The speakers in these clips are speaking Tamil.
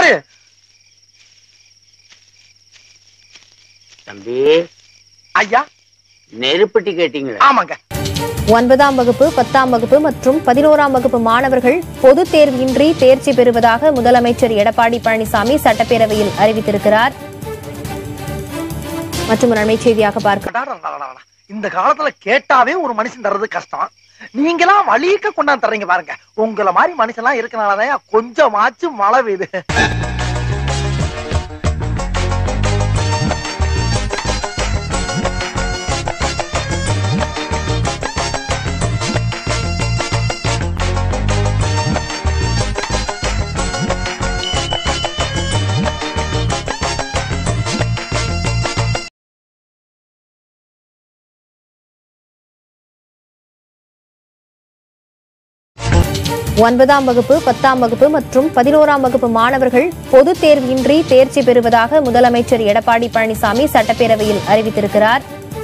யாரு தம்பி ஐயா நெருப்பட்டி கேட்டீங்களா ஆமாங்க ஒன்பதாம் வகுப்பு பத்தாம் வகுப்பு மற்றும் பதினோராம் வகுப்பு மாணவர்கள் பொதுத் தேர்வின்றி தேர்ச்சி பெறுவதாக முதலமைச்சர் எடப்பாடி பழனிசாமி சட்டப்பேரவையில் அறிவித்திருக்கிறார் மற்றும் ஒரு நன்மை செய்தியாக பார்க்க அடாடாடாடாடா. இந்த காலத்துல கேட்டாவே ஒரு மனுஷன் தர்றது கஷ்டம் நீங்களாம் வழிக்க கொண்டாந்து தர்றீங்க பாருங்க உங்கள மாதிரி மனுஷன்லாம் இருக்கனாலதான் கொஞ்சமாச்சும் மழை பெய்யுது ஒன்பதாம் வகுப்பு பத்தாம் வகுப்பு மற்றும் பதினோராம் வகுப்பு மாணவர்கள் பொதுத் தேர்வின்றி தேர்ச்சி பெறுவதாக முதலமைச்சர் எடப்பாடி பழனிசாமி சட்டப்பேரவையில் அறிவித்திருக்கிறார்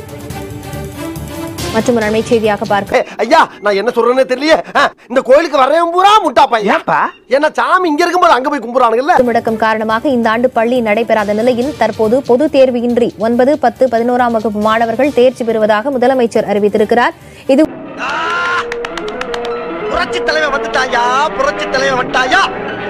மற்றும் ஒரு நன்மை செய்தியாக பார்க்க ஐயா நான் என்ன சொல்றேன்னு தெரியல இந்த கோயிலுக்கு வரவன் பூரா முட்டா பையன் ஏன்பா ஏன்னா சாமி இங்க இருக்கும்போது அங்க போய் கும்பிடுறானுங்கல்ல முடக்கம் காரணமாக இந்த ஆண்டு பள்ளி நடைபெறாத நிலையில் தற்போது பொது தேர்வு இன்றி ஒன்பது பத்து பதினோராம் வகுப்பு மாணவர்கள் தேர்ச்சி பெறுவதாக முதலமைச்சர் அறிவித்திருக்கிறார் இது புரட்சி தலைவன் வந்துட்டாயா புரட்சி தலைவன் வந்துட்டாயா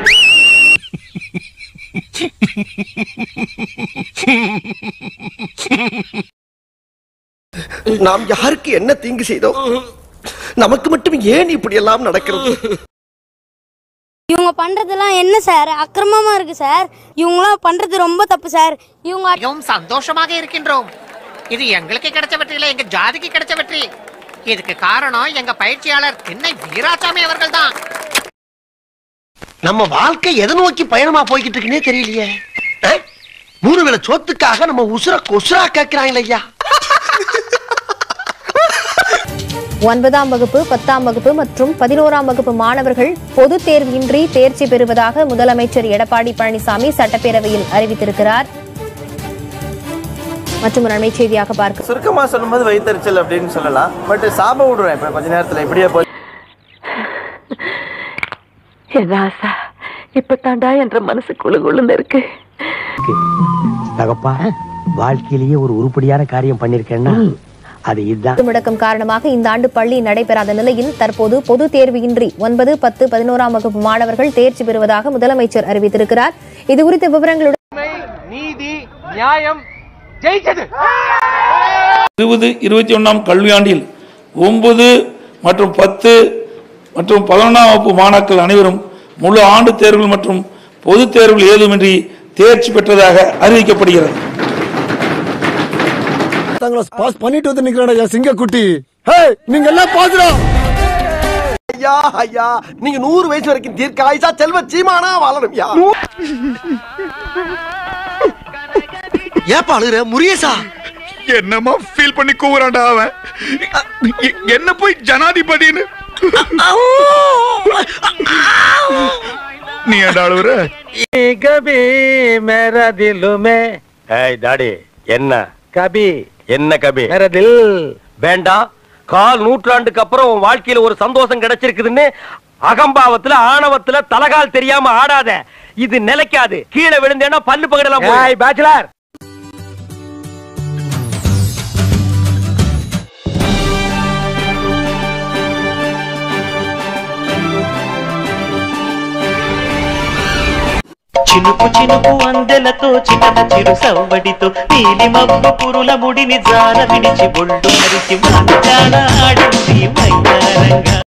நாம் யாருக்கு என்ன தீங்கு செய்தோம் நமக்கு மட்டும் ஏன் இப்படி எல்லாம் நடக்கிறது இவங்க பண்றதெல்லாம் என்ன சார் அக்கிரமமா இருக்கு சார் இவங்களாம் பண்றது ரொம்ப தப்பு சார் இவங்க மிகவும் சந்தோஷமாக இருக்கின்றோம் இது எங்களுக்கு கிடைச்ச வெற்றி இல்ல எங்க ஜாதிக்கு கிடைச்ச வெற்றி இதுக்கு காரணம் எங்க பயிற்சியாளர் திண்ணை வீராசாமி அவர்கள் தான் நம்ம வாழ்க்கை எதை நோக்கி பயணமா போய்கிட்டு இருக்குன்னே தெரியலையே அஹ்? மூணு வேளை சோத்துக்காக நம்ம உசுர கொசுரா கேட்கிறாங்களே ஐயா ஒன்பதாம் வகுப்பு பத்தாம் வகுப்பு மற்றும் பதினோராம் வகுப்பு மாணவர்கள் பொதுத் தேர்வின்றி தேர்ச்சி பெறுவதாக முதலமைச்சர் எடப்பாடி பழனிசாமி சட்டப்பேரவையில் அறிவித்திருக்கிறார் மற்றும் ஒரு நன்மை செய்தியாக பார்க்க சுருக்கமா சொல்லும்போது வயிற்றுச்சல் அப்படின்னு சொல்லலாம் பட் சாப விடுவேன் இப்ப கொஞ்ச நேரத்துல இப்படியே போய் ராசா இப்பதாண்டா என்ற மனசு குழு குழுன்னு இருக்கு தகப்பா வாழ்க்கையிலேயே ஒரு உருப்படியான காரியம் பண்ணிருக்கேன்னா அது இதுதான் முடக்கம் காரணமாக இந்த ஆண்டு பள்ளி நடைபெறாத நிலையில் தற்போது பொது தேர்வு இன்றி ஒன்பது பத்து பதினோராம் வகுப்பு மாணவர்கள் தேர்ச்சி பெறுவதாக முதலமைச்சர் அறிவித்திருக்கிறார் இது குறித்த விவரங்களுடன் நீதி நியாயம் ஜெயிச்சது இருபது இருபத்தி ஒன்றாம் கல்வியாண்டில் ஒன்பது மற்றும் பத்து மற்றும் பதினொன்றாம் வகுப்பு மாணாக்கள் அனைவரும் முழு ஆண்டு தேர்வுகள் மற்றும் பொதுத் தேர்வுகள் ஏதுமின்றி தேர்ச்சி பெற்றதாக அறிவிக்கப்படுகிறது பாஸ் பண்ணிட்டு வந்து நிக்கிறா சிங்க குட்டி நீங்க எல்லாம் பாக்குறோம் ஐயா ஐயா நீங்க நூறு வயசு வரைக்கும் தீர்க்க ஆயுசா செல்வ சீமானா வாழணும் யா ஏப்பா அழுகுற முருகேசா என்னமா ஃபீல் பண்ணி கூவுறான்டா அவன் என்ன போய் ஜனாதிபதினு நீ ஏன்டா அழுவுற கபி மேரா தில்லுமே ஏய் டாடி என்ன கபி என்ன கபி மேரா தில் வேண்டாம் கால் நூற்றாண்டுக்கு அப்புறம் உன் வாழ்க்கையில ஒரு சந்தோஷம் கிடைச்சிருக்குதுன்னு அகம்பாவத்துல ஆணவத்துல தலகால் தெரியாம ஆடாத இது நிலைக்காது கீழே விழுந்தேன்னா பல்லு பகடலாம் பேச்சுலர் చినుకు చినుకు అందెలతో చిన్న చిరు సవ్వడితో నీలి మబ్బు పురుల ముడిని జార విడిచి ఒళ్ళు మరిచి మంచాల ఆడింది మైదానంగా